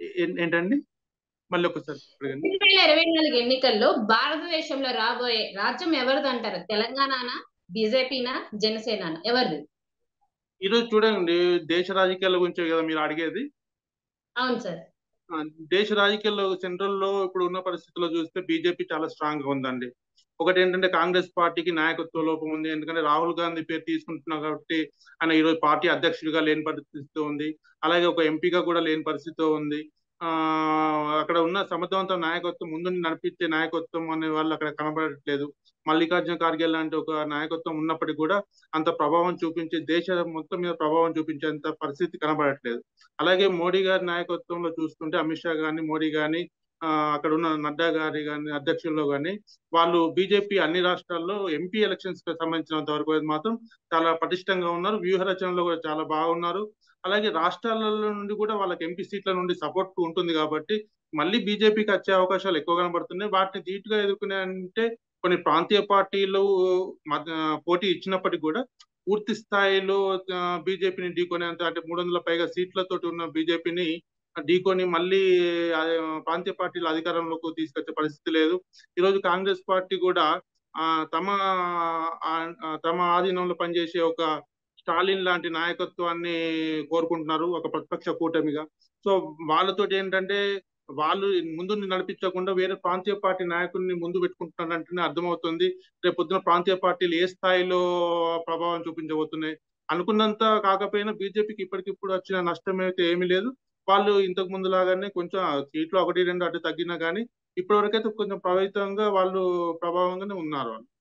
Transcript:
ఏ- ఏంటండి మళ్ళీ ఒకసారి అడగండి రెండు వేల ఇరవై నాలుగు ఎన్నికల్లో భారతదేశంలో రాబోయే రాజ్యం ఎవరిది అంటారు తెలంగాణనా బీజేపీనా జనసేన ఎవరిది ఈరోజు చూడండి దేశ రాజకీయాల గురించే కదా మీరు అడిగేది అవును సార్ ఆ, దేశ రాజకీయాల్లో సెంట్రల్ లో ఇప్పుడు ఉన్న పరిస్థితుల్లో చూస్తే బీజేపీ చాలా స్ట్రాంగ్ గా ఉందండి ఒకటి ఏంటంటే కాంగ్రెస్ పార్టీకి నాయకత్వ లోపం ఉంది ఎందుకంటే రాహుల్ గాంధీ పేరు తీసుకుంటున్నారు కాబట్టి ఆయన ఈరోజు పార్టీ అధ్యక్షుడిగా లేని పరిస్థితి ఉంది అలాగే ఒక ఎంపీగా కూడా లేని పరిస్థితి ఉంది ఆ అక్కడ ఉన్న సమర్థవంతం నాయకత్వం ముందు నడిపించే నాయకత్వం అనే వాళ్ళు అక్కడ కనబడట్లేదు మల్లికార్జున ఖార్గే లాంటి ఒక నాయకత్వం ఉన్నప్పటికీ కూడా అంత ప్రభావం చూపించి దేశ మొత్తం మీద ప్రభావం చూపించేంత పరిస్థితి కనబడట్లేదు అలాగే మోడీ గారి నాయకత్వంలో చూస్తుంటే అమిత్ షా గాని మోడీ గాని ఆ, అక్కడ ఉన్న నడ్డా గారి కానీ అధ్యక్షుల్లో కానీ వాళ్ళు బీజేపీ అన్ని రాష్ట్రాల్లో ఎంపీ ఎలక్షన్స్ కి సంబంధించినంత వరకు అయితే మాత్రం చాలా పటిష్టంగా ఉన్నారు వ్యూహ రచనలో కూడా చాలా బాగున్నారు అలాగే రాష్ట్రాలలో నుండి కూడా వాళ్ళకి ఎంపీ సీట్ల నుండి సపోర్ట్ ఉంటుంది కాబట్టి మళ్ళీ బీజేపీకి వచ్చే అవకాశాలు ఎక్కువ కనబడుతున్నాయి వాటిని ధీటుగా ఎదుర్కొనే అంటే కొన్ని ప్రాంతీయ పార్టీలు మధ్య- పోటీ ఇచ్చినప్పటికీ కూడా పూర్తి స్థాయిలో బీజేపీని ఢీకొనేంత అంటే మూడు వందల పైగా సీట్లతోటి ఉన్న బీజేపీని ఢీకొని మళ్ళీ ఆ, ప్రాంతీయ పార్టీల అధికారంలోకి తీసుకొచ్చే పరిస్థితి లేదు ఈరోజు కాంగ్రెస్ పార్టీ కూడా ఆ తమ ఆ, ఆ, తమ ఆధీనంలో పనిచేసే ఒక స్టాలిన్ లాంటి నాయకత్వాన్ని కోరుకుంటున్నారు ఒక ప్రతిపక్ష కూటమిగా సో వాళ్ళతోటి ఏంటంటే వాళ్ళు ముందు నడిపించకుండా వేరే ప్రాంతీయ పార్టీ నాయకుల్ని ముందు పెట్టుకుంటున్నారంటేనే అర్థమవుతుంది రేపు పొద్దున ప్రాంతీయ పార్టీలు ఏ స్థాయిలో ప్రభావం చూపించబోతున్నాయి అనుకున్నంత కాకపోయినా బీజేపీకి ఇప్పటికిప్పుడు వచ్చిన నష్టం అయితే ఏమీ లేదు వాళ్ళు ఇంతకు ముందు లాగానే కొంచెం సీట్లు ఒకటి రెండు అటు తగ్గినా కానీ ఇప్పటి వరకైతే కొంచెం ప్రభావితంగా వాళ్ళు ప్రభావంగానే ఉన్నారు వాళ్ళు